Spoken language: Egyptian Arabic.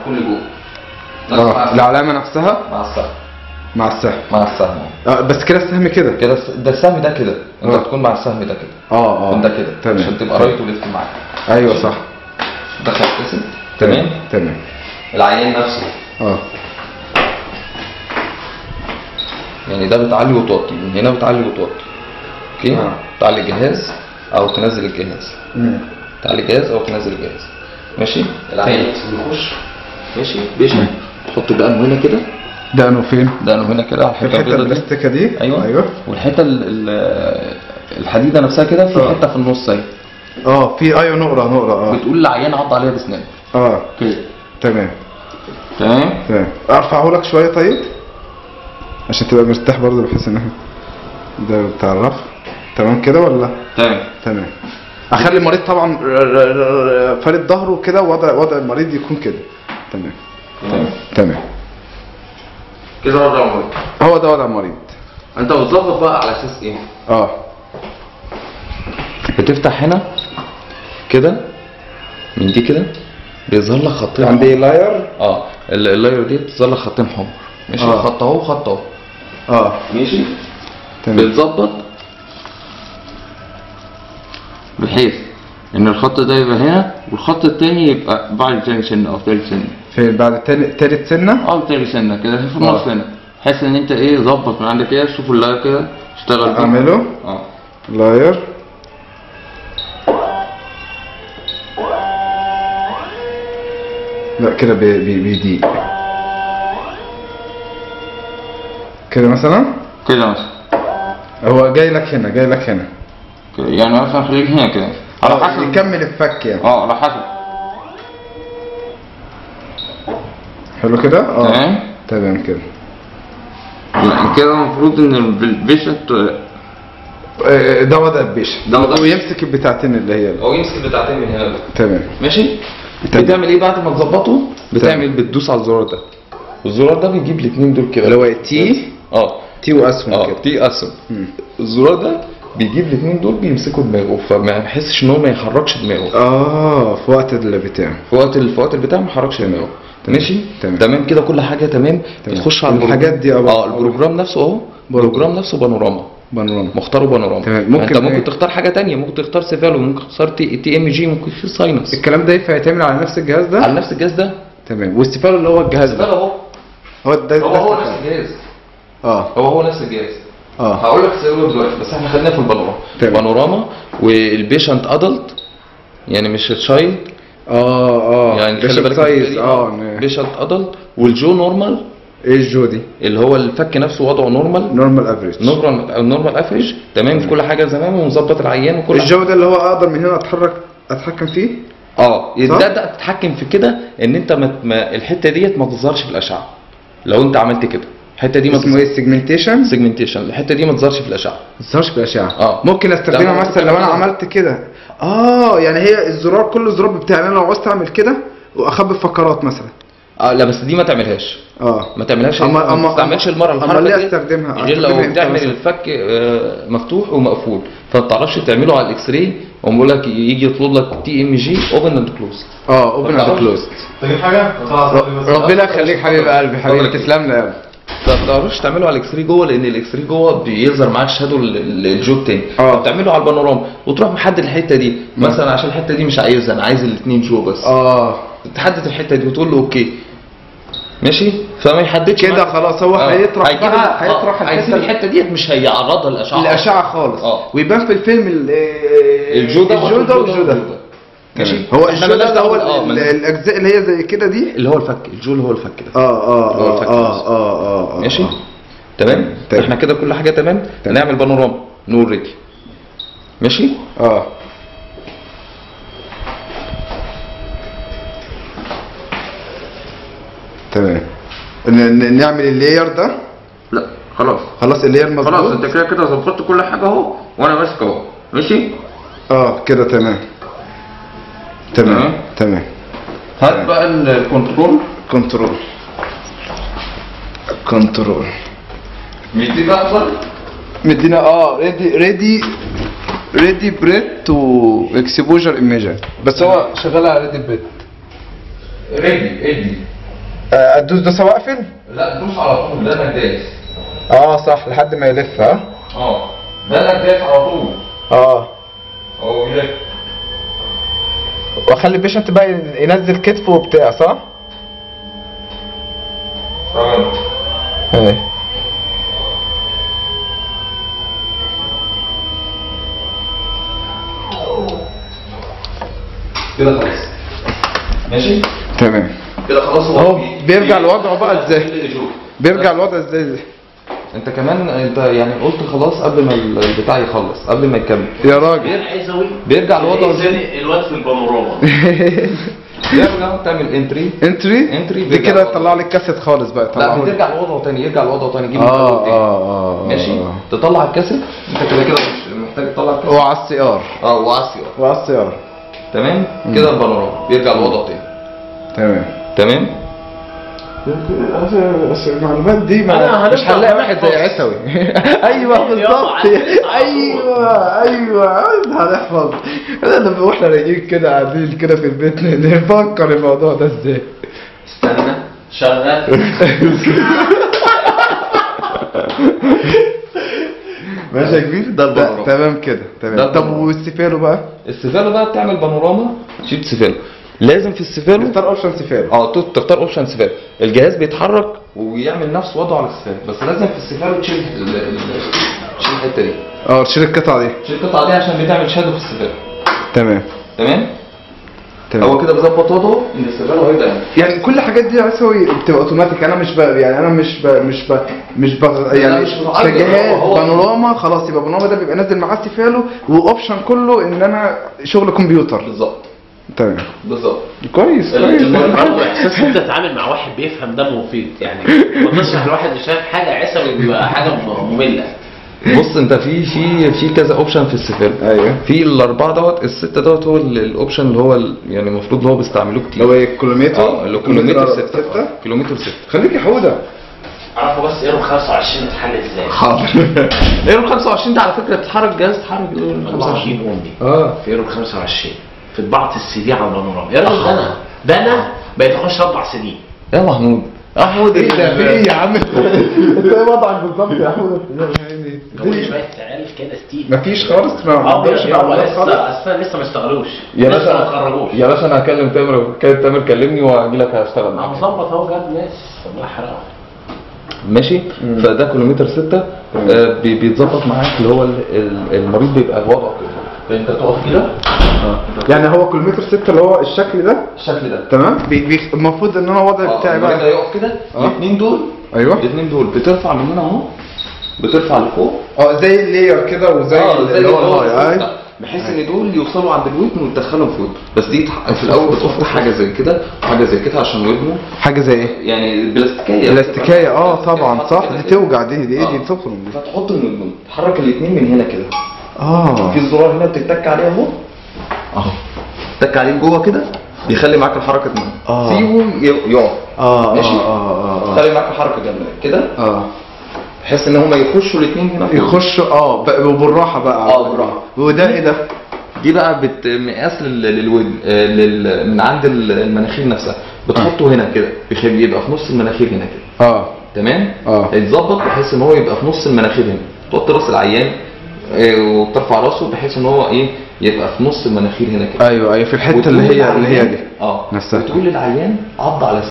هتكون لجوه نفس مع اه السهم. العلامه نفسها مع السهم مع السهم مع السهم اه بس كده السهم كده كده الس- ده السهم ده كده انت آه. بتكون مع السهم ده كده اه اه ده كده تمام عشان تبقى رايت وليفت معاك ايوه صح دخل اسم تمام تمام العيان نفسه اه يعني ده بتعلي وتوطي من هنا بتعلي وتوطي اوكي آه. تعلي الجهاز او تنزل الجهاز مم. تعلي الجهاز او تنزل الجهاز ماشي العيان نفسه بيخش ماشي بيشرب تحط دقنه هنا كده ده انه فين؟ دقنه هنا كده على الحته الحته البيضاء دي البلاستيكه دي ايوه ايوه والحته ال- ال- الحديده نفسها كده في آه. حته في النص اهي اه في ايوه نقره نقره اه بتقول للعيان عض عليها بسنانه اه كده تمام تمام تمام ارفعه لك شويه طيب عشان تبقى مرتاح برضه بحيث ان احنا ده بتاع الرفع تمام كده ولا تمام تمام اخلي المريض طبعا ر- ر- ر- فارد ظهره كده وضع وضع المريض يكون كده تمام تمام تمام كده وضع المريض هو ده وضع المريض انت بتظبط بقى على اساس ايه اه بتفتح هنا كده من دي كده بيظهر لك خطين عندي لاير اه ال- اللاير دي بتظهر لك خطين حمر ماشي آه. خط اهو وخط اهو اه ماشي تمام بتظبط بحيث ان الخط ده يبقى هنا والخط التاني يبقى بعد تاني سنه او تالت سنه في بعد تاني تالت سنه او تاني سنه كده في آه. النص هنا بحيث ان انت ايه ظبط من عندك كده شوف اللاير كده اشتغل بيه. اعمله اه لاير لا كده بي- بي- بيضيق كده مثلا كده مثلا هو جاي لك هنا جاي لك هنا كده. يعني مثلا خليك هنا كده على آه، حسب يكمل الفك يعني اه على حسب حلو كده اه تمام تمام كده يعني كده المفروض ان البيشنت آه، ده وضع البيش ده وضع- ويمسك البتاعتين اللي هي هو يمسك بتاعتين من هنا تمام ماشي تمام. بتعمل ايه بعد ما تظبطه بتعمل بتدوس على الزرار ده والزرار ده بيجيب الاثنين دول كده اللي هو تي اه تي واسهم اه كده تي اسهم مم. الزرار ده بيجيب الاثنين دول بيمسكوا دماغه فما يحسش ان هو ما يحركش دماغه اه في وقت البتاع في وقت ال- في وقت البتاع ما يحركش دماغه ماشي تمام. تمام كده كل حاجه تمام تمام. بتخش على الحاجات دي اه أبقى- اه البروجرام نفسه اهو البروجرام نفسه بانوراما بانوراما مختاره بانوراما تمام. ممكن ممكن انت ممكن إيه؟ تختار حاجه تانية ممكن تختار سيفالو ممكن تختار تي, تي ام جي ممكن في ساينس الكلام ده ينفع يتعمل على نفس الجهاز ده على نفس الجهاز ده تمام واستيفال اللي هو الجهاز ده سيفالو اهو هو ده هو ده هو استيفال. نفس الجهاز اه هو هو نفس الجهاز اه هقول لك سيفالو دلوقتي بس احنا خدناه في البانوراما تمام. بانوراما والبيشنت ادلت يعني مش تشايلد اه اه يعني بيشنت خلي بالك سايز اه بيشنت ادلت والجو نورمال ايه الجو دي اللي هو الفك نفسه وضعه نورمال نورمال افريج نورمال نورمال افريج تمام في كل حاجه تمام ومظبط العيان وكل الجو ده اللي هو اقدر من هنا اتحرك اتحكم فيه اه صح؟ ده ده تتحكم في كده ان انت ما ما- الحته ديت ما تظهرش في الاشعه لو انت عملت كده الحته دي ما اسمه ايه سيجمنتيشن سيجمنتيشن الحته دي ما تظهرش في الاشعه ما تظهرش في الاشعه اه. ممكن ده استخدمها ممكن مثلا لو انا تعملها. عملت كده اه يعني هي الزرار كل زرار بتاعي انا لو عاوزت اعمل كده واخبي فقرات مثلا اه لا بس دي ما تعملهاش اه ما تعملهاش أما- ما أما- تستعملش المره أما الحركه ليه دي أستخدمها؟ غير لو أستخدمها إمتى بتعمل مثلا؟ الفك آه، مفتوح ومقفول فما بتعرفش تعمله على الاكس راي وبيقول لك يجي يطلب لك تي ام جي اوبن اند كلوز اه اوبن اند تعرفش؟ كلوز تجيب حاجة؟ خلاص ربنا يخليك حبيب قلبي حبيبي اتفضل. تسلم لي يا قلبي فما بتعرفش تعمله على الاكس راي جوه لان الاكس راي جوه بيظهر معاك شادو ال- ال- الجو التاني اه. فبتعمله على البانوراما وتروح محدد الحته دي مثلا عشان الحته دي مش عايزها انا عايز الاثنين جو بس اه تحدد الحته دي وتقول له اوكي ماشي فما يحددش كده معاك. خلاص هو اه. هيطرح هيجيب بقى ال- هيطرح اه. هيسيب الحته الحته ديت مش هيعرضها للاشعه الاشعه خالص اه. ويبان في الفيلم ال- آه، الجو ده الجو ده والجو ده ماشي هو احنا الجو مالناش ده هو دعوة- اه، ال- مالناش- الاجزاء اللي هي زي كده دي اللي هو الفك الجو اللي هو الفك ده اه اه اللي هو اه الفك اه بس. اه اه اه ماشي آه. تمام تمام. احنا كده كل حاجه تمام هنعمل بانوراما نور رجل ماشي اه تمام ن- ن- نعمل اللاير ده لا خلاص خلاص اللاير مظبوط خلاص انت كده كده ظبطت كل حاجه اهو وانا ماسك اهو ماشي اه كده تمام تمام تمام هات بقى الكنترول كنترول كنترول مش دي بقى افضل مدينا اه ريدي ريدي ريدي بريد تو اكسبوجر ايميجر بس هو شغال على ريدي بريد ريدي ادي آه، ادوس دوسه واقفل لا دوس على طول ده انك دايس اه صح لحد ما يلف ها اه ده انك دايس على طول اه هو بيلف واخلي البيشنت بقى ينزل كتفه وبتاع صح؟ تمام ايه كده خلاص ماشي تمام كده خلاص هو بي- بيرجع بي- لوضعه بقى ازاي؟ اللي يشوف. بيرجع الوضع ازاي انت كمان انت يعني قلت خلاص قبل ما البتاع يخلص قبل ما يكمل يا راجل عايزوي بيرجع لوضعه ازاي الواد في البانوراما بيرجع تعمل انتري انتري انتري دي بيرجع كده لوضعه. تطلع لي الكاسيت خالص بقى لا طلعه لي. بترجع لوضعه تاني يرجع لوضعه تاني يجيب اه الكود تاني. اه اه ماشي آه. تطلع الكاسيت انت كده كده مش محتاج تطلع الكاسيت وعلى السي ار اه وعسي وعلى السي ار تمام كده البانوراما بيرجع لوضعه تاني تمام تمام بس المعلومات دي أنا ما هنبدأ مش هنلاقي واحد زي نحفظ. عيسوي ايوه بالظبط عايزين على ايوه ايوه هنحفظ انا لما واحنا رايقين كده قاعدين كده في البيت نفكر الموضوع ده ازاي استنى شغال ماشي يا كبير ده البانوراما. تمام كده ده تمام طب البانوراما. والسيفالو بقى السيفالو بقى بتعمل بانوراما شيت سيفالو لازم في السيفالو نختار اوبشن سيفالو اه ت- تختار اوبشن سيفالو الجهاز بيتحرك ويعمل نفس وضعه على السيفالو بس لازم في السيفالو تشيل ال- ال- تشيل الحته دي اه تشيل القطعه دي تشيل القطعه دي عشان بتعمل شادو في السيفالو تمام تمام تمام هو كده بظبط وضعه ان السيفالو هيبقى هنا. يعني كل الحاجات دي عيسوي بتبقى اوتوماتيك انا مش ب... يعني انا مش ب... مش ب... مش ب... يعني مش متعجب، كجهاز هو- هو- بانوراما خلاص يبقى بانوراما ده بيبقى نازل معاه سيفالو واوبشن كله ان انا شغل كمبيوتر بالظبط تمام بالظبط كويس ال- كويس المهم برضه احساس انت تتعامل مع واحد بيفهم ده مفيد يعني ما تشرح لواحد مش فاهم حاجه عسوي بيبقى حاجه ممله بص انت في في في كذا اوبشن في السيفالو ايوه في الاربعه دوت السته دوت هو ال- الاوبشن اللي هو ال- يعني المفروض اللي هو بيستعملوه كتير لو هي كيلومتر اه اللي هو كيلومتر 6 كيلومتر 6 خليك يا حوده عرفوا بس ايرو 25 اتحل ازاي حاضر ايرو 25 ده على فكره بتتحرك جهاز تحرك الايرو 25 25 امي اه في ايرو 25 في طباعه السي دي على البانوراما يا راجل ده انا ده انا بقيت اخش اطبع سي دي يا محمود يا محمود ايه ده في ايه يا عم انت ايه وضعك بالظبط يا حوده هو شويه عيال كده ستيل مفيش خالص ما ما اه عندهمش يعني هو معلومات لسه خالص اصلا لسه ما اشتغلوش يا لسه ما باشا اتخرجوش يا باشا انا هكلم تامر كان تامر كلمني واجي لك هشتغل انا معاك مظبط اهو جاب ناس الله يحرقهم ماشي فده كيلومتر 6 آه بي- بيتظبط معاك اللي هو ال- ال- المريض بيبقى وضعه كده انت تقف كده يعني هو كيلومتر 6 اللي هو الشكل ده الشكل ده تمام بي- بي- المفروض ان انا الوضع اه بتاعي المريض بقى هيقف كده اه. الاثنين دول ايوه الاثنين دول بترفع من هنا اهو بترفع لفوق اه زي اللير كده وزي اه زي اللي هو الهواء الهاي الفوق ده. بحيث ان دول يوصلوا عند الودن وتدخلهم في ودن بس دي تح- في الاول بتحط حاجه زي كده وحاجه زي كده عشان ودنه حاجه زي ايه يعني بلاستيكيه الاستيكايه اه طبعا بتتحط صح كده دي كده. توجع دي دي ايه اه. دي تخرم دي فتحط من تحرك الاثنين من هنا كده اه في الزرار هنا بتتك عليه اهو اهو تك عليه جوه كده يخلي معاك الحركه دي اه. سيبه ي- يقف اه ماشي. اه اه خلي معاك الحركه جنبك كده اه بحيث ان هما يخشوا الاثنين هنا فوق. يخشوا اه ب- وبالراحه بقى اه، بالراحة. وده ايه ده دي بقى بت مقاس لل- للودن آه، لل... من عند ال- المناخير نفسها بتحطه هنا كده بيخ- بيبقى في نص المناخير هنا كده اه تمام اه. يتظبط بحيث ان هو يبقى في نص المناخير هنا تحط راس العيان آه، وبترفع راسه بحيث ان هو ايه يبقى في نص المناخير هنا كده ايوه ايوه في الحته وتقول اللي هي اللي هي للعيان- دي اه نفسها. وتقول للعيان عض على